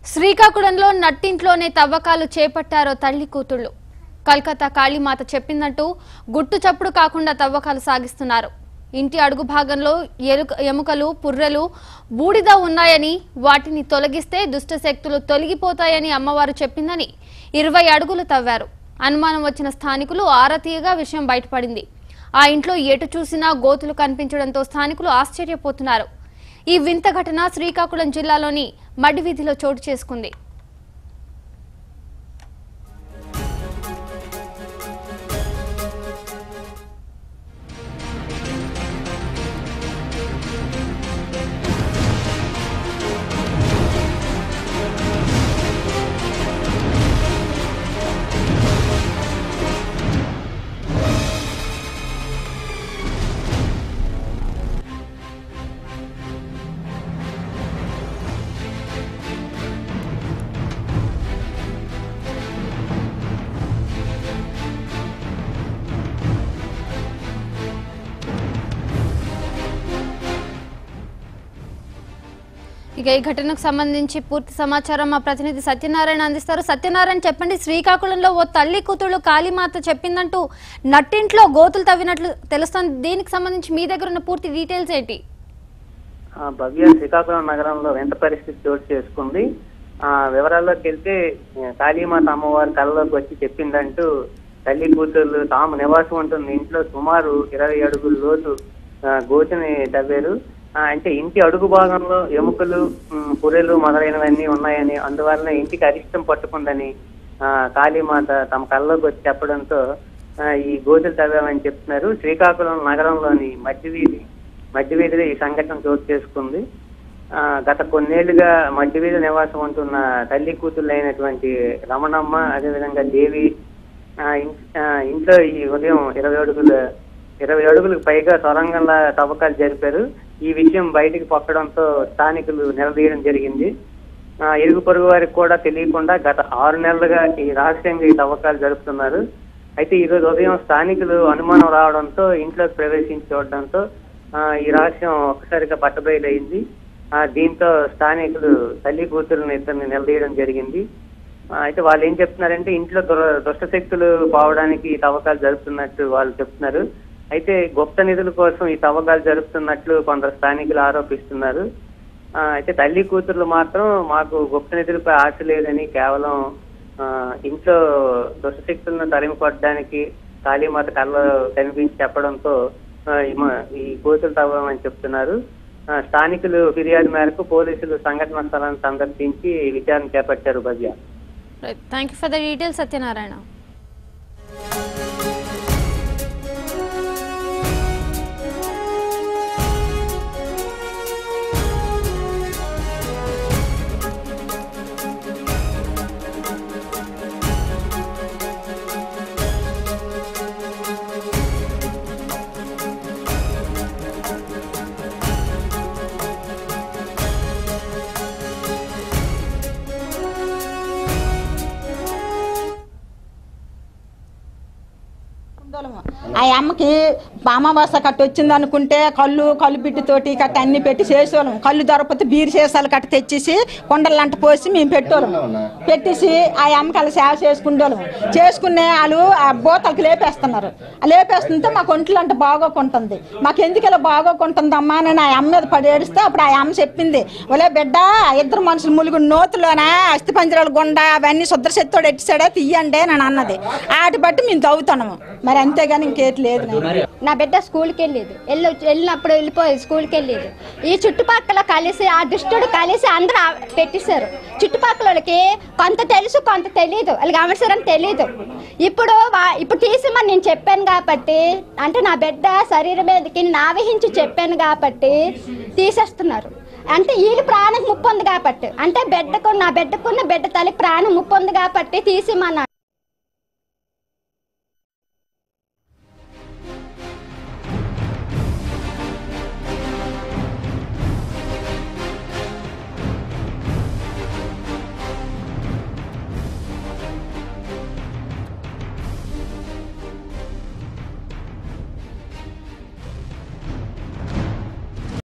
శ్రీకాకుళంలో నట్టింట్లోనే తవ్వకాలు చేపట్టారో తల్లి కూతుళ్ళు కల్కత్తా కాళీమాత చెప్పినట్టు గుట్టు చప్పుడు కాకుండా తవ్వకాలు సాగిస్తున్నారు ఇంటి అడుగు భాగంలో ఎలుక ఎముకలు పుర్రెలు బూడిద ఉన్నాయని వాటిని తొలగిస్తే దుష్ట శక్తులు తొలగిపోతాయని అమ్మవారు చెప్పిందని ఇరవై అడుగులు తవ్వారు అనుమానం వచ్చిన స్థానికులు ఆరతీయగా విషయం బయటపడింది ఆ ఇంట్లో ఎటు చూసినా గోతులు కనిపించడంతో స్థానికులు ఆశ్చర్యపోతున్నారు ఈ వింత ఘటన శ్రీకాకుళం జిల్లాలోని మడ్డి వీధిలో చోటు చేసుకుంది ఇక ఈ ఘటనకు సంబంధించి పూర్తి సమాచారం మా ప్రతినిధి సత్యనారాయణ అందిస్తారు సత్యనారాయణ చెప్పండి శ్రీకాకుళంలో ఓ తల్లి కూతురు కాళీమాత చెప్పిందంటూ నట్టింట్లో గోతులు తవ్వినట్లు తెలుస్తుంది దీనికి సంబంధించి మీ దగ్గర ఉన్న పూర్తి డీటెయిల్స్ ఏంటి ఆ, భవ్య శ్రీకాకుళం నగరంలో వింత పరిస్థితి చోటు చేసుకుంది ఆ వివరాల్లోకి వెళ్తే ఆ, కాళీమాత అమ్మవారి కళ్ళలోకి వచ్చి చెప్పిందంటూ తల్లి కూతుర్లు తాము నివాసం ఉంటున్న ఇంట్లో సుమారు ఇరవై అడుగుల లోతు ఆ, గోతిని తవ్వారు ఆ, అంటే ఇంటి అడుగు భాగంలో ఎముకలు ఉమ్, పుర్రెలు మొదలైనవన్నీ ఉన్నాయని అందువలన ఇంటికి అరిష్టం పట్టుకుందని ఆ, కాళీమాత తమ కళ్ళలోకి వచ్చి చెప్పడంతో ఆ, ఈ గోతులు తవ్వామని చెప్తున్నారు శ్రీకాకుళం నగరంలోని మధ్య వీధి మధ్య వీధిలో ఈ సంఘటన చోటు చేసుకుంది ఆ, గత కొన్నేళ్లుగా మధ్య వీధి నివాసం ఉంటున్న తల్లి కూతుళ్ళు అయినటువంటి రమణమ్మ అదేవిధంగా దేవి ఆ, ఇన్- ఆ, ఇంట్లో ఈ ఉదయం ఇరవై అడుగుల ఇరవై అడుగులకు పైగా సొరంగంలా తవ్వకాలు జరిపారు ఈ విషయం బయటికి పొక్కడంతో స్థానికులు నిలదీయడం జరిగింది ఆ, ఇరుగు పొరుగు వారికి కూడా తెలియకుండా గత ఆరు నెలలుగా ఈ రహస్యంగా ఈ తవ్వకాలు జరుపుతున్నారు అయితే ఈ రోజు ఉదయం స్థానికులు అనుమానం రావడంతో ఇంట్లోకి ప్రవేశించి చూడడంతో ఆ, ఈ రహస్యం ఒక్కసారిగా పట్టబయలైంది ఆ, దీంతో స్థానికులు తల్లి కూతురుని ఇద్దరిని నిలదీయడం జరిగింది ఆ, అయితే వాళ్ళు ఏం చెప్తున్నారంటే ఇంట్లో దుర- దుష్ట శక్తులు పోవడానికి ఈ తవ్వకాలు జరుపుతున్నట్టు వాళ్ళు చెప్తున్నారు అయితే గుప్త నిధుల కోసం ఈ తవ్వకాలు జరుపుతున్నట్లు కొందరు స్థానికులు ఆరోపిస్తున్నారు ఆ, అయితే తల్లి కూతుర్లు మాత్రం మాకు గుప్త నిధులపై ఆశ లేదని కేవలం ఆ, ఇంట్లో దుష్టశక్తులను తరిమి కొట్టడానికి కాళీమాత కళ్ళ కనిపించి చెప్పడంతో ఆ, ఈ మ- ఈ కూతురు తవ్వమని చెప్తున్నారు ఆ, స్థానికులు ఫిర్యాదు మేరకు పోలీసులు సంఘటన స్థలాన్ని సందర్శించి విచారణ చేపట్టారు Bhavya thank you for the details Satyanarayana ఆ అమ్మకి అమావాస కట్ట వచ్చింది అనుకుంటే కళ్ళు కళ్ళు బిడ్డతోటి కట్ట అన్ని పెట్టి చేసేవాళ్ళం కళ్ళు దొరకపోతే బీరు సీసాలు కట్ట తెచ్చేసి కొండలంట పోసి మేము పెట్టేవాళ్ళం పెట్టేసి ఆ అమ్మకి అలా సేవ చేసుకునేవాళ్ళం చేసుకునే వాళ్ళు ఆ బోతలకి లేపేస్తున్నారు ఆ లేపేస్తుంటే మాకు ఒంట్లో అంటే బాగోకుంటుంది మాకు ఎందుకు ఇలా బాగోకుంటుంది అమ్మా అని ఆ అమ్మ మీద పడి ఏడిస్తే అప్పుడు ఆ అమ్మ చెప్పింది ఒలే బిడ్డ ఆ ఇద్దరు మనుషులు ములుగు నోతులోన అస్థి పంజరాలు గుండ అవన్నీ శుద్రశక్తుడు ఎట్టిసాడా తీయండి అని అన్నది వాటి బట్టి మేము తవ్వుతున్నాము మరి అంతేగాని ఇంకేటి లేదు నాకు. నా బిడ్డ స్కూల్కి వెళ్ళేది వెళ్ళి వెళ్ళినప్పుడు వెళ్ళిపోయేది స్కూల్కి వెళ్ళేది ఈ చుట్టుపక్కల కలిసి ఆ దుష్టుడు కలిసి అందరూ ఆ- పెట్టేశారు చుట్టుపక్కల వాళ్ళకి కొంత తెలుసు కొంత తెలియదు వాళ్ళకి గమనించారని తెలియదు ఇప్పుడు వా- ఇప్పుడు తీసిమని నేను చెప్పాను కాబట్టి అంటే నా బిడ్డ శరీరం మీదకి నావహించి చెప్పాను కాబట్టి తీసేస్తున్నారు అంటే వీళ్ళు ప్రాణం ముప్పు ఉంది కాబట్టి అంటే బిడ్డకు నా బిడ్డకున్న బిడ్డ తల్లి ప్రాణం ముప్పు ఉంది కాబట్టి తీసిమన్నా